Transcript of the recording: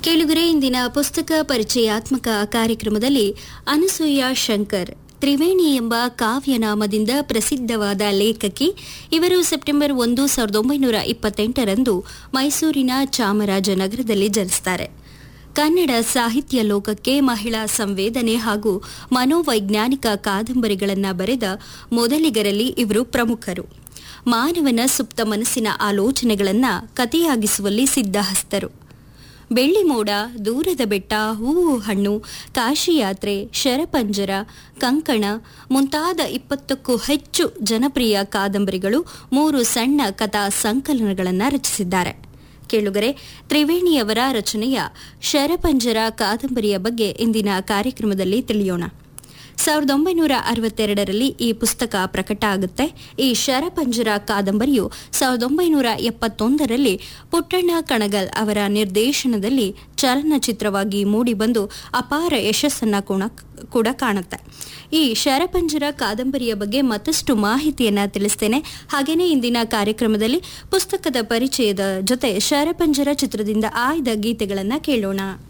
ಕೇಳುಗರೆ ಇಂದಿನ ಪುಸ್ತಕ ಪರಿಚಯಾತ್ಮಕ ಕಾರ್ಯಕ್ರಮದಲ್ಲಿ ಅನಸೂಯ ಶಂಕರ್ ತ್ರಿವೇಣಿ ಎಂಬ ಕಾವ್ಯನಾಮದಿಂದ ಪ್ರಸಿದ್ಧವಾದ ಲೇಖಕಿ ಇವರು ಸೆಪ್ಟೆಂಬರ್ ಒಂದು ಸಾವಿರದ ಒಂಬೈನೂರ ಇಪ್ಪತ್ತೆಂಟರಂದು ಮೈಸೂರಿನ ಚಾಮರಾಜನಗರದಲ್ಲಿ ಜನಿಸ್ತಾರೆ ಕನ್ನಡ ಸಾಹಿತ್ಯ ಲೋಕಕ್ಕೆ ಮಹಿಳಾ ಸಂವೇದನೆ ಹಾಗೂ ಮನೋವೈಜ್ಞಾನಿಕ ಕಾದಂಬರಿಗಳನ್ನು ಬರೆದ ಮೊದಲಿಗರಲ್ಲಿ ಇವರು ಪ್ರಮುಖರು ಮಾನವನ ಸುಪ್ತ ಮನಸ್ಸಿನ ಆಲೋಚನೆಗಳನ್ನು ಕಥೆಯಾಗಿಸುವಲ್ಲಿ ಸಿದ್ಧಹಸ್ತರು ಬೆಳ್ಳಿ ಮೋಡ ದೂರದ ಬೆಟ್ಟ ಹೂವು ಹಣ್ಣು ಕಾಶಿಯಾತ್ರೆ ಶರಪಂಜರ ಕಂಕಣ ಮುಂತಾದ ಇಪ್ಪತ್ತಕ್ಕೂ ಹೆಚ್ಚು ಜನಪ್ರಿಯ ಕಾದಂಬರಿಗಳು ಮೂರು ಸಣ್ಣ ಕಥಾ ಸಂಕಲನಗಳನ್ನು ರಚಿಸಿದ್ದಾರೆ ಕೇಳುಗರೆ ತ್ರಿವೇಣಿಯವರ ರಚನೆಯ ಶರಪಂಜರ ಕಾದಂಬರಿಯ ಬಗ್ಗೆ ಇಂದಿನ ಕಾರ್ಯಕ್ರಮದಲ್ಲಿ ತಿಳಿಯೋಣ ಸಾವಿರದ ಒಂಬೈನೂರ ಅರವತ್ತೆರಡರಲ್ಲಿ ಈ ಪುಸ್ತಕ ಪ್ರಕಟ ಆಗುತ್ತೆ ಈ ಶರಪಂಜರ ಕಾದಂಬರಿಯು ಸಾವಿರದ ಒಂಬೈನೂರ ಎಪ್ಪತ್ತೊಂದರಲ್ಲಿ ಪುಟ್ಟಣ್ಣ ಕಣಗಲ್ ಅವರ ನಿರ್ದೇಶನದಲ್ಲಿ ಚಲನಚಿತ್ರವಾಗಿ ಮೂಡಿಬಂದು ಅಪಾರ ಯಶಸ್ಸನ್ನ ಕೂಡ ಕಾಣುತ್ತೆ ಈ ಶರಪಂಜರ ಕಾದಂಬರಿಯ ಬಗ್ಗೆ ಮತ್ತಷ್ಟು ಮಾಹಿತಿಯನ್ನ ತಿಳಿಸ್ತೇನೆ ಹಾಗೇನೇ ಇಂದಿನ ಕಾರ್ಯಕ್ರಮದಲ್ಲಿ ಪುಸ್ತಕದ ಪರಿಚಯದ ಜೊತೆ ಶರಪಂಜರ ಚಿತ್ರದಿಂದ ಆಯ್ದ ಗೀತೆಗಳನ್ನ ಕೇಳೋಣ